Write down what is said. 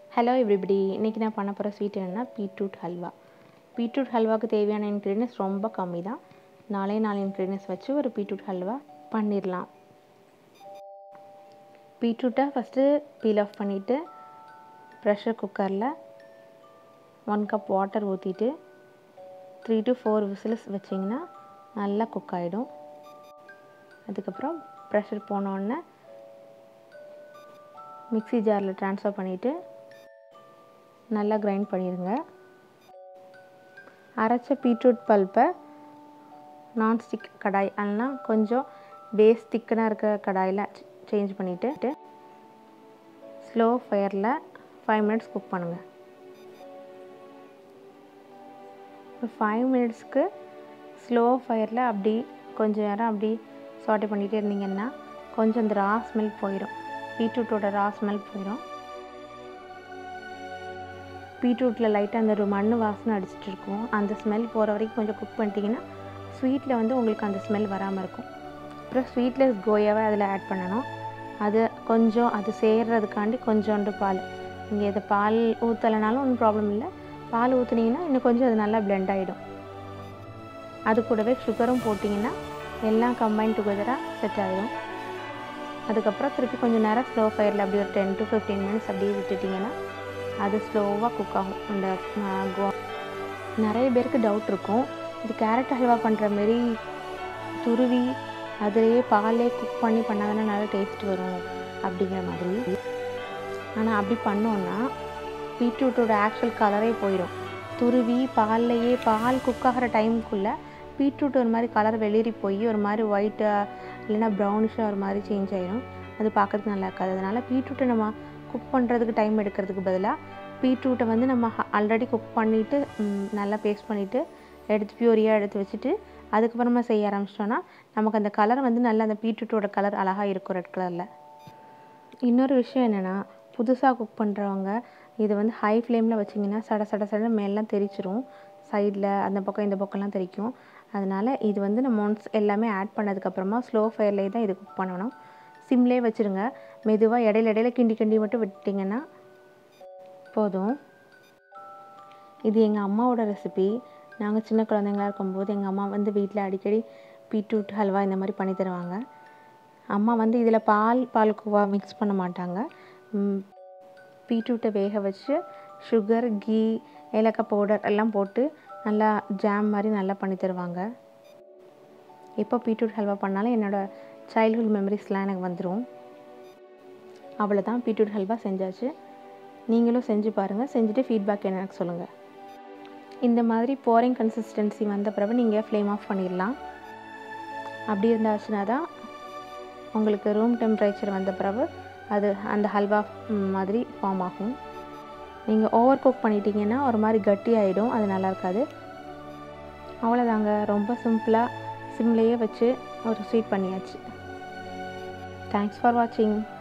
hello everybody இன்றைக்கி நான் பண்ண போகிற ஸ்வீட் என்னென்னா பீட்ரூட் ஹல்வா பீட்ரூட் ஹல்வாவுக்கு தேவையான இன்க்ரீடியன்ஸ் ரொம்ப கம்மி தான் நாலே நாலு இன்க்ரீடியன்ஸ் வச்சு ஒரு பீட்ரூட் ஹல்வா பண்ணிடலாம் பீட்ரூட்டை ஃபஸ்ட்டு பீல் ஆஃப் பண்ணிவிட்டு ப்ரெஷர் குக்கரில் ஒன் கப் வாட்டர் ஊற்றிட்டு த்ரீ டு ஃபோர் விசில்ஸ் வச்சிங்கன்னா நல்லா குக் ஆகிடும் அதுக்கப்புறம் ப்ரெஷர் போனோடனே மிக்ஸி ஜாரில் ட்ரான்ஸ்ஃபர் பண்ணிவிட்டு நல்லா கிரைண்ட் பண்ணிடுங்க அரைச்ச பீட்ரூட் பல்ப்பை நான்ஸ்டிக் கடாய் இல்லைனா கொஞ்சம் பேஸ் திக்கனாக இருக்க கடாயில் சேஞ்ச் பண்ணிவிட்டு ஸ்லோ ஃபயரில் ஃபைவ் மினிட்ஸ் குக் பண்ணுங்கள் ஒரு ஃபைவ் மினிட்ஸ்க்கு ஸ்லோ ஃபயரில் அப்படி கொஞ்சம் நேரம் அப்படி சாட்டை பண்ணிகிட்டே இருந்தீங்கன்னா கொஞ்சம் அந்த ரா ஸ்மெல் போயிடும் பீட்ரூட்டோட ரா ஸ்மெல் போயிடும் பீட்ரூட்டில் லைட்டாக அந்த ஒரு மண் வாசனை அடிச்சிட்டு இருக்கும் அந்த ஸ்மெல் போகிற வரைக்கும் கொஞ்சம் குக் பண்ணிட்டீங்கன்னா ஸ்வீட்டில் வந்து உங்களுக்கு அந்த ஸ்மெல் வராமல் இருக்கும் அப்புறம் ஸ்வீட்லெஸ் கோயாவை அதில் ஆட் பண்ணணும் அது கொஞ்சம் அது சேர்றதுக்காண்டி கொஞ்சோண்டு பால் நீங்கள் இதை பால் ஊற்றலைனாலும் ஒன்றும் ப்ராப்ளம் இல்லை பால் ஊற்றுனீங்கன்னா இன்னும் கொஞ்சம் அது நல்லா பிளெண்ட் ஆகிடும் அது கூடவே சுகரும் போட்டிங்கன்னா எல்லாம் கம்பைன் டுகெதராக செட் ஆகிடும் அதுக்கப்புறம் திருப்பி கொஞ்சம் நேரம் ஸ்லோ ஃபயரில் அப்படி ஒரு டென் டு ஃபிஃப்டீன் மினிட்ஸ் அப்படியே விட்டுட்டிங்கன்னா அது ஸ்லோவாக குக் ஆகும் அந்த கோ நிறைய பேருக்கு டவுட் இருக்கும் இது கேரட் ஹல்வா பண்ணுற மாரி துருவி அதிலேயே பாலே குக் பண்ணி பண்ணாதானே நல்லா டேஸ்ட் வரும் அப்படிங்கிற மாதிரி ஆனால் அப்படி பண்ணோன்னா பீட்ரூட்டோட ஆக்சுவல் கலரே போயிடும் துருவி பால்லையே பால் குக் ஆகிற டைமுக்குள்ளே பீட்ரூட் ஒரு மாதிரி கலர் வெளிரி போய் ஒரு மாதிரி ஒயிட்டாக இல்லைன்னா ப்ரௌனிஷாக ஒரு மாதிரி சேஞ்ச் ஆகிடும் அது பார்க்குறதுக்கு நல்லா இருக்காது அதனால் பீட்ரூட்டை நம்ம குக் பண்ணுறதுக்கு டைம் எடுக்கிறதுக்கு பதிலாக பீட்ரூட்டை வந்து நம்ம ஆல்ரெடி குக் பண்ணிவிட்டு நல்லா பேஸ்ட் பண்ணிவிட்டு எடுத்து பியூரியாக எடுத்து வச்சுட்டு அதுக்கப்புறமா செய்ய ஆரம்பிச்சிட்டோன்னா நமக்கு அந்த கலர் வந்து நல்லா அந்த பீட்ரூட்டோட கலர் அழகாக இருக்கும் ரெட் கலரில் இன்னொரு விஷயம் என்னென்னா புதுசாக குக் பண்ணுறவங்க இது வந்து ஹை ஃப்ளேமில் வச்சிங்கன்னா சட சட சட மேலாம் தெரிச்சிரும் சைடில் அந்த பக்கம் இந்த பக்கம்லாம் தெரிக்கும் அதனால் இது வந்து நம்ம ஒன்ஸ் எல்லாமே ஆட் பண்ணதுக்கப்புறமா ஸ்லோ ஃபயர்லேயே தான் இது குக் பண்ணணும் சிம்லேயே வச்சுருங்க மெதுவாக இடையில இடையில கிண்டி கிண்டி மட்டும் விட்டிங்கன்னா போதும் இது எங்கள் அம்மாவோட ரெசிபி நாங்கள் சின்ன குழந்தைங்களா இருக்கும்போது எங்கள் அம்மா வந்து வீட்டில் அடிக்கடி பீட்ரூட் ஹல்வா இந்த மாதிரி பண்ணி தருவாங்க அம்மா வந்து இதில் பால் பால்கோவா மிக்ஸ் பண்ண மாட்டாங்க பீட்ரூட்டை வேக வச்சு சுகர் கீ ஏலக்காய் பவுடர் எல்லாம் போட்டு நல்லா ஜாம் மாதிரி நல்லா பண்ணி தருவாங்க எப்போ பீட்ரூட் ஹல்வா பண்ணாலும் என்னோடய சைல்ட்ஹுட் மெமரிஸ்லாம் எனக்கு வந்துடும் அவ்வளோதான் பீட்ரூட் ஹல்வா செஞ்சாச்சு நீங்களும் செஞ்சு பாருங்கள் செஞ்சுட்டு ஃபீட்பேக் என்ன எனக்கு சொல்லுங்கள் இந்த மாதிரி போரிங் கன்சிஸ்டன்சி வந்த பிறகு நீங்கள் ஃப்ளேம் ஆஃப் பண்ணிடலாம் அப்படி இருந்தாச்சுன்னா தான் உங்களுக்கு ரூம் டெம்பரேச்சர் வந்த பிறகு அது அந்த ஹல்வா மாதிரி ஃபார்ம் ஆகும் நீங்கள் ஓவர் குக் பண்ணிட்டீங்கன்னா ஒரு மாதிரி கட்டி ஆகிடும் அது நல்லா இருக்காது அவ்வளோதாங்க ரொம்ப சிம்பிளாக சிம்லேயே வச்சு ஒரு ஸ்வீட் பண்ணியாச்சு தேங்க்ஸ் ஃபார் வாட்சிங்